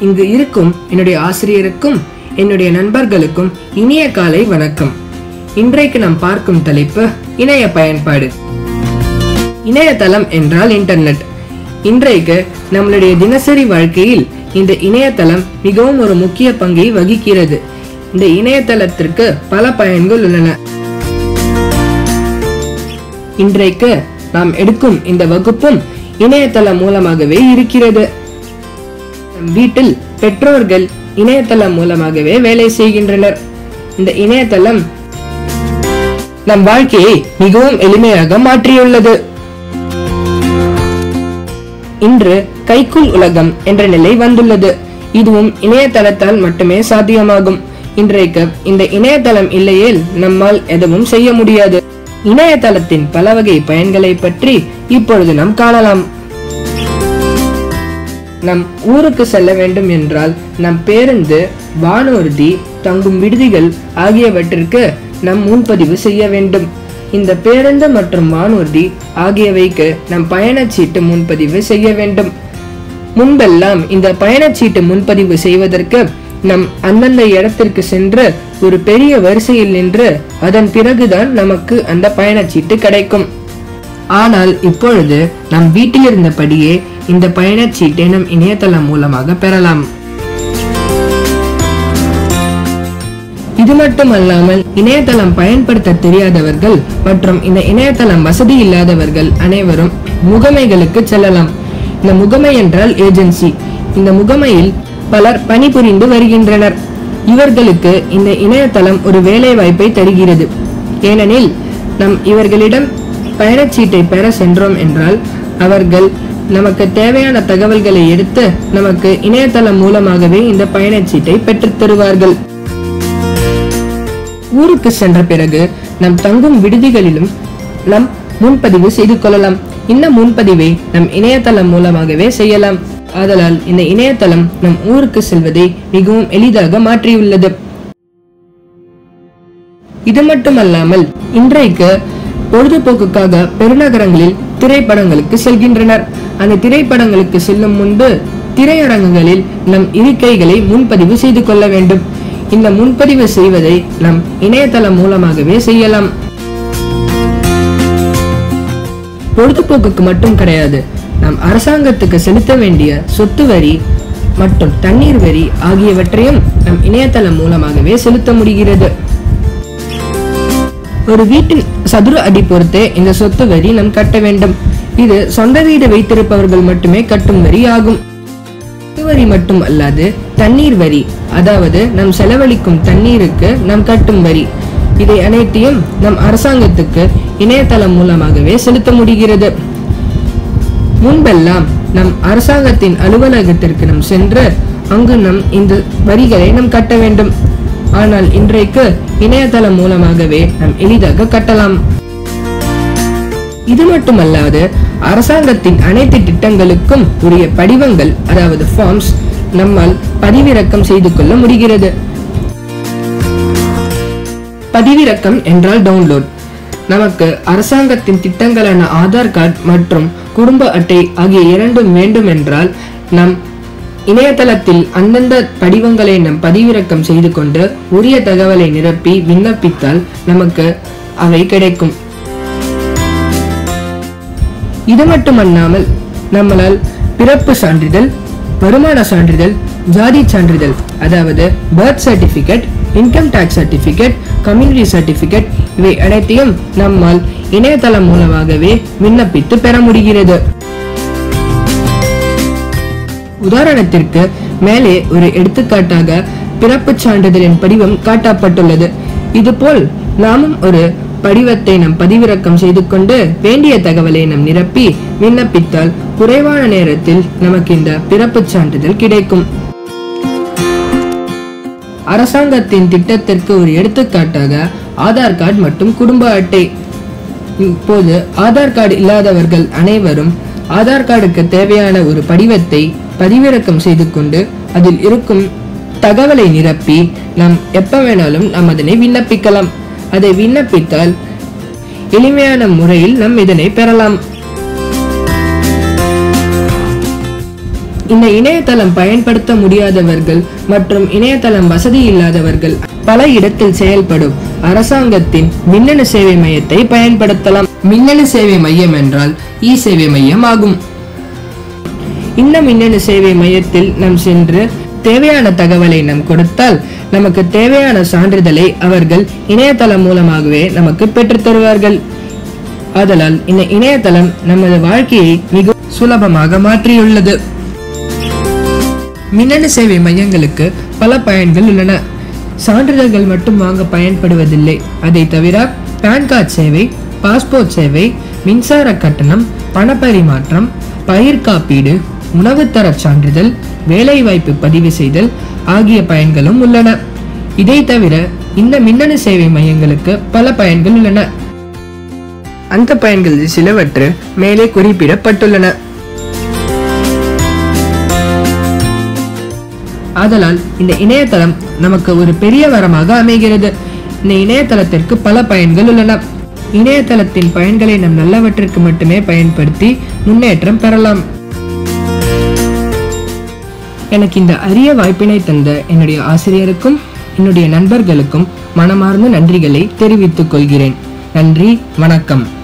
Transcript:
இங்கு இருக்கும் என்னுடைய ஆசிரியருக்கும் என்னுடைய நண்பர்களுக்கும் இனிய காலை வணக்கம் இன்றைக்கு நாம் பார்க்கும் தலைப்பு இணைய பயன்பாடு இணையதளம் என்றால் இன்டர்நெட் இன்றைக்கு நம்மளுடைய தினசரி வாழ்க்கையில் இந்த இணையதளம் மிகவும் ஒரு முக்கிய பங்கை வகிக்கிறது இந்த இணையதளத்திற்கு பல பயன்கள் உள்ளன இன்றைக்கு நாம் எடுக்கும் இந்த வகுப்பும் இணையதளம் மூலமாகவே இருக்கிறது நம் வீட்டில் பெற்றோர்கள் இணையதளம் மூலமாகவே வேலை செய்கின்றனர் இந்த இணையதளம் நம் வாழ்க்கையை மிகவும் எளிமையாக மாற்றியுள்ளது இன்று கைக்குள் உலகம் என்ற நிலை வந்துள்ளது இதுவும் இணையதளத்தால் மட்டுமே சாத்தியமாகும் இன்றைக்கு இந்த இணையதளம் இல்லையேல் நம்மால் எதுவும் செய்ய முடியாது இணையதளத்தின் பல வகை பயன்களை பற்றி இப்பொழுது நாம் காணலாம் நம் ஊருக்கு செல்ல வேண்டும் என்றால் நம் பேருந்து வானூர்தி தங்கும் விடுதிகள் ஆகியவற்றிற்கு நம் முன்பதிவு செய்ய வேண்டும் இந்த பேருந்து மற்றும் வானூர்தி ஆகியவைக்கு நம் பயணச்சீட்டு முன்பதிவு செய்ய வேண்டும் முன்பெல்லாம் இந்த பயணச்சீட்டு முன்பதிவு செய்வதற்கு நம் அந்தந்த இடத்திற்கு சென்று ஒரு பெரிய வரிசையில் நின்று அதன் பிறகுதான் நமக்கு அந்த பயணச்சீட்டு கிடைக்கும் ஆனால் இப்பொழுது நம் வீட்டில் இருந்தபடியே இந்த பயணச்சீட்டை நம் இணையதளம் மூலமாக பெறலாம் இது மட்டுமல்லாமல் இணையதளம் பயன்படுத்த தெரியாதவர்கள் மற்றும் இந்த இணையதளம் வசதி இல்லாதவர்கள் அனைவரும் முகமைகளுக்கு செல்லலாம் இந்த முகமை என்றால் ஏஜென்சி இந்த முகமையில் பலர் பணிபுரிந்து வருகின்றனர் இவர்களுக்கு இந்த இணையதளம் ஒரு வேலை வாய்ப்பை தருகிறது ஏனெனில் நம் இவர்களிடம் பயணச்சீட்டை பெற சென்றோம் என்றால் அவர்கள் நமக்கு தேவையான தகவல்களை எடுத்து நமக்கு இணையதளம் மூலமாகவே இந்த பயணச்சீட்டை பெற்றுத் தருவார்கள் ஊருக்கு சென்ற பிறகு நம் தங்கும் விடுதிகளிலும் நம் முன்பதிவு செய்து கொள்ளலாம் இந்த முன்பதிவை நம் இணையதளம் மூலமாகவே செய்யலாம் ஆதலால் இந்த இணையதளம் நம் ஊருக்கு செல்வதை மிகவும் எளிதாக மாற்றியுள்ளது இது மட்டுமல்லாமல் இன்றைக்கு பொழுதுபோக்குக்காக பெருநகரங்களில் திரைப்படங்களுக்கு செல்கின்றனர் அந்த திரைப்படங்களுக்கு செல்லும் முன்பு திரையரங்குகளில் நம் இருக்கைகளை முன்பதிவு செய்து கொள்ள வேண்டும் இந்த முன்பதிவு செய்வதை நம் இணையதளம் மூலமாகவே செய்யலாம் பொழுதுபோக்குக்கு மட்டும் கிடையாது நம் அரசாங்கத்துக்கு செலுத்த வேண்டிய சொத்து வரி மற்றும் தண்ணீர் வரி ஆகியவற்றையும் நம் இணையதளம் மூலமாகவே செலுத்த முடிகிறது ஒரு வீட்டின் சதுர அடி பொறுத்தே இந்த சொத்து வரி நம் கட்ட வேண்டும் இது சொந்த வீடு வைத்திருப்பவர்கள் மட்டுமே கட்டும் வரி ஆகும் சொத்து வரி மட்டும் அல்லாது தண்ணீர் வரி அதாவது நம் செலவழிக்கும் தண்ணீருக்கு நம் கட்டும் வரி இதை அனைத்தையும் நம் அரசாங்கத்துக்கு இணையதளம் மூலமாகவே செலுத்த முடிகிறது முன்பெல்லாம் நம் அரசாங்கத்தின் அலுவலகத்திற்கு நம் சென்று அங்கு நம் இந்த வரிகளை நம் கட்ட வேண்டும் ஆனால் இன்றைக்கு இணையதளம் மூலமாகவே நம் எளிதாக கட்டலாம் இது மட்டுமல்லாது அரசாங்கத்தின் அனைத்து திட்டங்களுக்கும் உரிய படிவங்கள் அதாவது ஃபார்ம்ஸ் நம்மால் பதிவிறக்கம் செய்து கொள்ள முடிகிறது பதிவிறக்கம் என்றால் டவுன்லோட் நமக்கு அரசாங்கத்தின் திட்டங்களான ஆதார் கார்டு மற்றும் குடும்ப அட்டை ஆகிய இரண்டும் வேண்டும் என்றால் நம் இணையதளத்தில் அந்தந்த படிவங்களை நம் பதிவிறக்கம் செய்து கொண்டு உரிய தகவலை நிரப்பி விண்ணப்பித்தால் நமக்கு அவை கிடைக்கும் இது மட்டுமல்லாமல் நம்மளால் பிறப்பு சான்றிதழ் வருமான சான்றிதழ் ஜாதி சான்றிதழ் அதாவது birth certificate income tax certificate community certificate இவை அனைத்தையும் நம்மால் இணையதளம் மூலமாகவே விண்ணப்பித்து பெற முடிகிறது உதாரணத்திற்கு மேலே ஒரு எடுத்துக்காட்டாக பிறப்புச் சான்றிதழின் படிவம் காட்டப்பட்டுள்ளது இதுபோல் நாமும் ஒரு படிவத்தை நம் பதிவிறக்கம் செய்து கொண்டு வேண்டிய தகவலை நம் நிரப்பி விண்ணப்பித்தால் குறைவான நேரத்தில் நமக்கு இந்த பிறப்புச் சான்றிதழ் கிடைக்கும் அரசாங்கத்தின் திட்டத்திற்கு ஒரு எடுத்துக்காட்டாக ஆதார் கார்டு மற்றும் குடும்ப அட்டை இப்போது ஆதார் கார்டு இல்லாதவர்கள் அனைவரும் ஆதார் கார்டுக்கு தேவையான ஒரு படிவத்தை பதிவிறக்கம் செய்து கொண்டு அதில் இருக்கும் தகவலை நிரப்பி நாம் எப்ப வேணாலும் நாம் அதனை விண்ணப்பிக்கலாம் அதை விண்ணப்பித்தால் எளிமையான முறையில் நாம் இதனை பெறலாம் இந்த இணையதளம் பயன்படுத்த முடியாதவர்கள் மற்றும் இணையதளம் வசதி இல்லாதவர்கள் பல இடத்தில் செயல்படும் அரசாங்கத்தின் மின்னணு சேவை மையத்தை பயன்படுத்தலாம் மின்னணு சேவை மையம் என்றால் இ சேவை மையம் ஆகும் இந்த மின்னணு சேவை மையத்தில் நாம் சென்று தேவையான தகவலை நாம் கொடுத்தால் நமக்கு தேவையான சான்றிதழை அவர்கள் இணையதளம் மூலமாகவே நமக்கு பெற்றுத் தருவார்கள் ஆதலால் இந்த இணையதளம் நமது வாழ்க்கையை மிக சுலபமாக மாற்றியுள்ளது மின்னணு சேவை மையங்களுக்கு பல பயன்கள் உள்ளன சான்றிதழ்கள் மட்டும் வாங்க பயன்படுவதில்லை அதை தவிர பேன் கார்டு சேவை பாஸ்போர்ட் சேவை மின்சார கட்டணம் பணப்பரிமாற்றம் பயிர் காப்பீடு உணவுத்தரச் சான்றிதழ் வேலைவாய்ப்பு பதிவு செய்தல் ஆகிய பயன்களும் உள்ளன இதை தவிர இந்த மின்னணு சேவை மையங்களுக்கு பல பயன்கள் உள்ளன அந்த பயன்களில் சிலவற்று மேலே குறிப்பிடப்பட்டுள்ளன ஆதலால் இந்த இணையதளம் நமக்கு ஒரு பெரிய வரமாக அமைகிறது இந்த இணையதளத்திற்கு பல பயன்கள் உள்ளன இணையதளத்தின் பயன்களை நம் நல்லவற்றிற்கு மட்டுமே பயன்படுத்தி முன்னேற்றம் பெறலாம் எனக்கு இந்த அரிய வாய்ப்பினை தந்த என்னுடைய ஆசிரியருக்கும் என்னுடைய நண்பர்களுக்கும் மனமார்ந்த நன்றிகளை தெரிவித்துக் கொள்கிறேன் நன்றி வணக்கம்